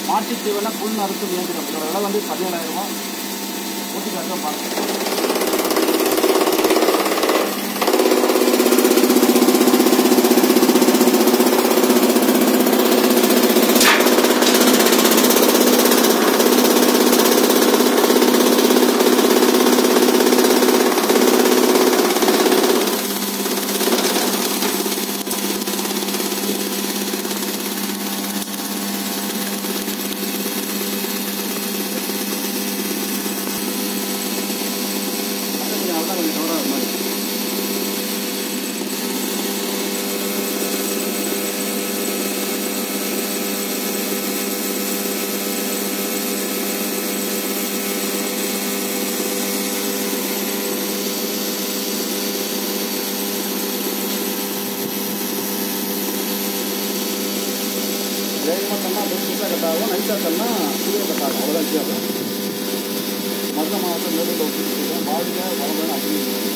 மாட்டு தீவன புல் நறுக்கு இயந்திரம் இதோட விலை வந்து பதினேழாயிரம் ரூபாய் ஊட்டி காட்டுறோம் பாருங்க கொஞ்சம் அவ்வளோதான் கொஞ்சம் கவராக மாதிரி வேகமாக தன்னா பெருசாக கட் ஆகும் நைஸாக தன்னா சீக்கிரம் கட் ஆகும் அவ்வளோதான் வித்தியாசம் மதுரை மாவட்டம் நெல்லையில் ஒப்பிட்டு வாழ்க்கை வளமான அப்படின்னு